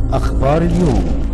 أخبار اليوم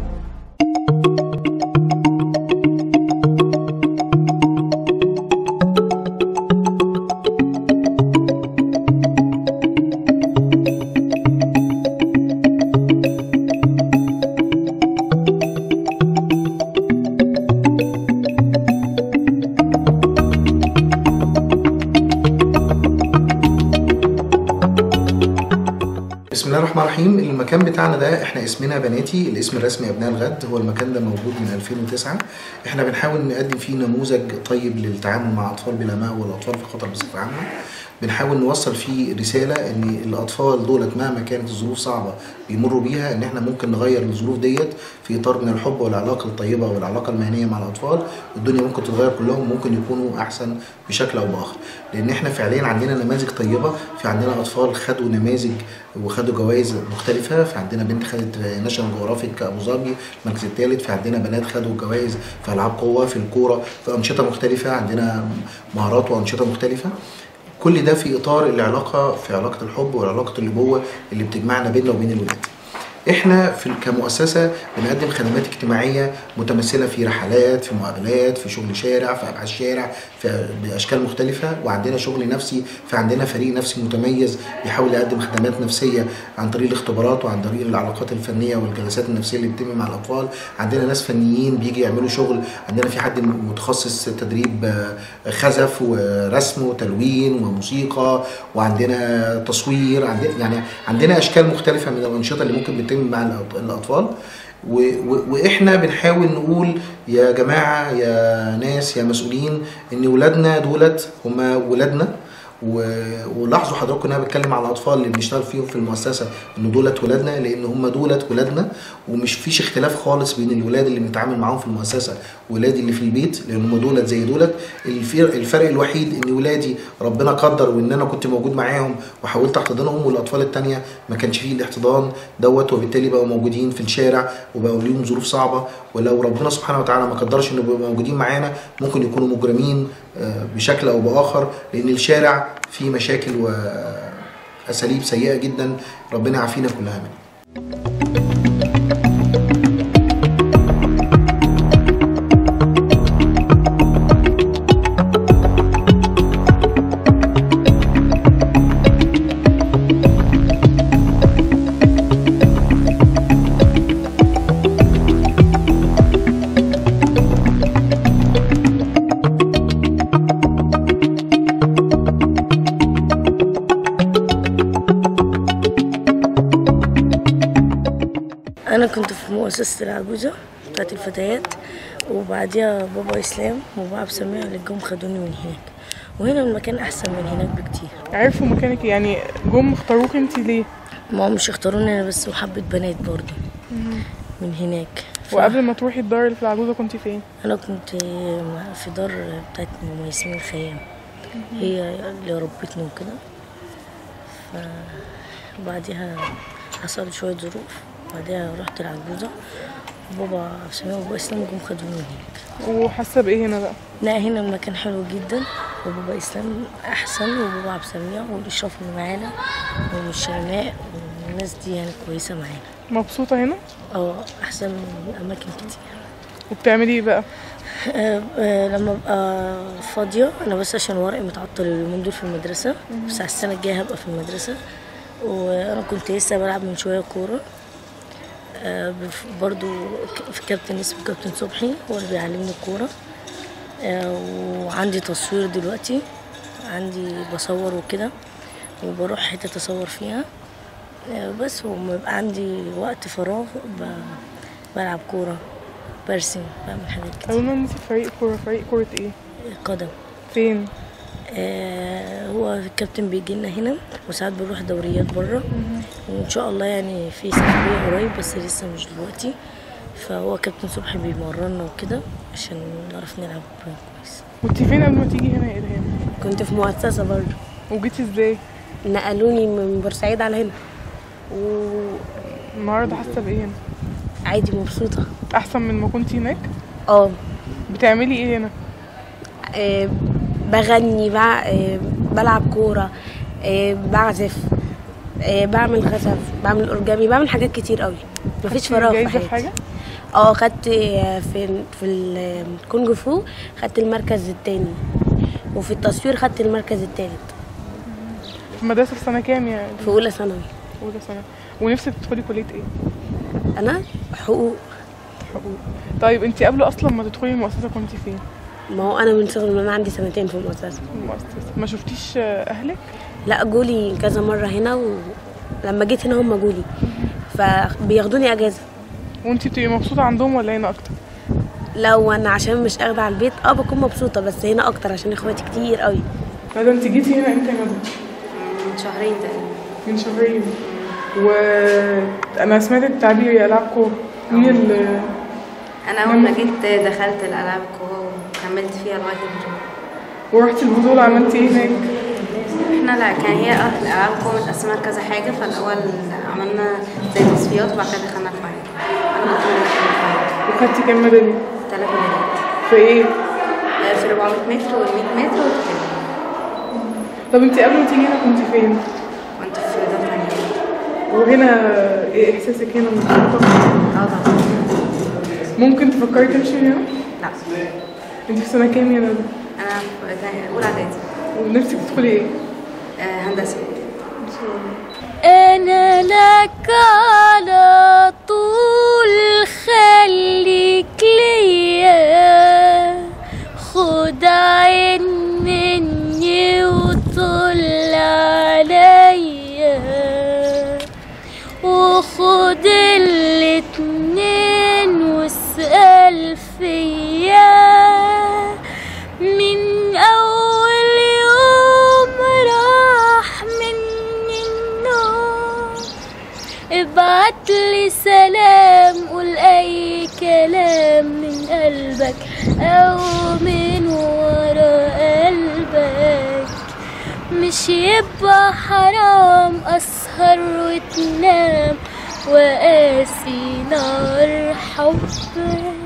بسم الله الرحمن الرحيم المكان بتاعنا ده احنا اسمنا بناتي الاسم الرسمي ابناء الغد هو المكان ده موجود من 2009 احنا بنحاول نقدم فيه نموذج طيب للتعامل مع اطفال بلا والاطفال في خطر بصفه عامه بنحاول نوصل فيه رساله ان الاطفال دولت مهما كانت الظروف صعبه بيمروا بيها ان احنا ممكن نغير الظروف ديت في اطار من الحب والعلاقه الطيبه والعلاقه المهنيه مع الاطفال الدنيا ممكن تتغير كلهم ممكن يكونوا احسن بشكل او باخر لان احنا فعليا عندنا نماذج طيبه في عندنا اطفال خدوا نماذج وخدوا جوائز مختلفه في عندنا بنت خدت ناشونال جغرافيك ابو ظبي المركز الثالث في عندنا بنات خدوا جوائز في العاب قوه في الكوره في انشطه مختلفه عندنا مهارات وانشطه مختلفه كل ده في اطار العلاقه في علاقه الحب والعلاقه الابوه اللي بتجمعنا بيننا وبين الولاد احنا في كمؤسسه بنقدم خدمات اجتماعيه متمثله في رحلات في مقابلات في شغل شارع في ابحاث شارع في باشكال مختلفه وعندنا شغل نفسي فعندنا فريق نفسي متميز بيحاول يقدم خدمات نفسيه عن طريق الاختبارات وعن طريق العلاقات الفنيه والجلسات النفسيه اللي بتتم مع الاطفال عندنا ناس فنيين بيجي يعملوا شغل عندنا في حد متخصص تدريب خزف ورسم وتلوين وموسيقى وعندنا تصوير عندنا يعني عندنا اشكال مختلفه من الانشطه اللي ممكن بتتم مع الاطفال واحنا بنحاول نقول يا جماعه يا ناس يا مسؤولين ان ولادنا دولت هم ولادنا ولاحظوا حضراتكم ان انا بتكلم على الاطفال اللي بنشتغل فيهم في المؤسسه ان دولت ولادنا لان هم دولت ولادنا ومش فيش اختلاف خالص بين الولاد اللي بنتعامل معاهم في المؤسسه ولادي اللي في البيت لان هم دولت زي دولت الفرق الوحيد ان ولادي ربنا قدر وان انا كنت موجود معاهم وحاولت احتضنهم والاطفال الثانيه ما كانش فيه الاحتضان دوت وبالتالي بقوا موجودين في الشارع وبقوا ليهم ظروف صعبه ولو ربنا سبحانه وتعالى ما قدرش انه يبقوا موجودين معانا ممكن يكونوا مجرمين بشكل او باخر لان الشارع فيه مشاكل واساليب سيئه جدا ربنا يعافينا كلها منها انا كنت في مؤسسه العجوزه بتاعت الفتيات وبعديها بابا اسلام وبابا عبد السميع اللي جم خدوني من هناك وهنا المكان احسن من هناك بكتير عرفوا مكانك يعني جم اختاروك انت ليه ما هم مش اختاروني انا بس وحبة بنات برضه من هناك ف... وقبل ما تروحي الدار اللي في العجوزه كنت فين انا كنت في دار بتاعت ام ياسمين الخيام هي اللي ربتني وكده فبعدها حصلت شويه ظروف بعدها رحت العجوزة بابا عبد السميع وبابا اسلام جم خدوني هناك وحاسه بايه هنا بقى؟ لا هنا المكان حلو جدا وبابا اسلام احسن وبابا عبد السميع والاشراف اللي معانا والشيماء والناس دي يعني كويسه معانا مبسوطه هنا؟ اه احسن من اماكن كتير وبتعملي ايه بقى؟ آه آه لما ابقى فاضيه انا بس عشان ورقي متعطل اليومين دول في المدرسه بس على السنه الجايه هبقى في المدرسه وانا كنت لسه بلعب من شويه كوره آه برضو في كابتن اسمه كابتن صبحي هو اللي بيعلمني الكورة آه وعندي تصوير دلوقتي عندي بصور وكده وبروح حتة أصور فيها آه بس وما يبقى عندي وقت فراغ بلعب كورة برسم بعمل حاجات كتير قالوا انت في فريق كورة فريق كورة ايه؟ قدم فين؟ آه هو الكابتن بيجي لنا هنا وساعات بنروح دوريات بره وان شاء الله يعني في سفريه قريب بس لسه مش دلوقتي فهو كابتن صبحي بيمرنا وكده عشان نعرف نلعب كويس كنت فين قبل ما تيجي هنا يا الهام؟ كنت في مؤسسه برضه وجيتي ازاي؟ نقلوني من بورسعيد على هنا النهارده حاسه بايه هنا؟ عادي مبسوطه احسن من ما كنتي هناك؟ اه بتعملي ايه هنا؟ آه، بغني بع... آه، بلعب كورة آه، بعزف آه، بعمل خزف بعمل اورجامي بعمل حاجات كتير قوي مفيش خدتي فراغ في جايزة حياتي في حاجة؟ اه خدت آه، في في الكونج فو خدت المركز التاني وفي التصوير خدت المركز التالت في المدرسة في سنة كام يعني؟ في اولى ثانوي أولى سنة ونفسك تدخلي كلية ايه؟ انا حقوق حقوق طيب انت قبل اصلا ما تدخلي المؤسسة كنت فين؟ ما هو انا من صغري من انا عندي سنتين في المؤسسه في المؤسسة ما شفتيش آه، اهلك؟ لا جولي كذا مره هنا ولما جيت هنا هم جولي فبياخدوني اجازه وانت بتبقي مبسوطة عندهم ولا هنا اكتر؟ لو انا عشان مش قاعده على البيت اه بكون مبسوطه بس هنا اكتر عشان اخواتي كتير قوي ندى انت جيتي هنا امتى يا ندى؟ من شهرين تقريبا من شهرين وانا سمعت تعبير العاب كورة مين اللي انا اول ما جيت دخلت الالعاب الكوره وكملت فيها لغايه البطوله ورحتي البطولة عملتي ايه هناك؟ احنا لا كان هي أه- الالعاب الكوره متقسمه لكذا حاجه فالاول عملنا زي تصفيات وبعد كده دخلنا الفاينل انا كنت من الفاينل وخدتي كام ميدالية؟ ثلاث ميداليات في ايه؟ آه، في 400 متر وال 100 متر والكده طب انت قبل ما تيجي هنا كنت فين؟ كنت في رياضه ثانيه وهنا ايه احساسك هنا مبسوطة؟ اه طبعا ممكن تفكري تمشي من هنا؟ لا انت في سنة كام يا ندى؟ انا في تا- اولى اعدادي ونفسك تدخلي ايه؟ آه، هندسه أنا لك على طول خليك ليا خد عين مني وطل عليا وخد الاتنين واسأل فيا من أول يوم راح مني النوم ابعت لي سلام قول أي كلام من قلبك أو من ورا قلبك مش يبقى حرام أسهر وتنام وقاسي نار حبك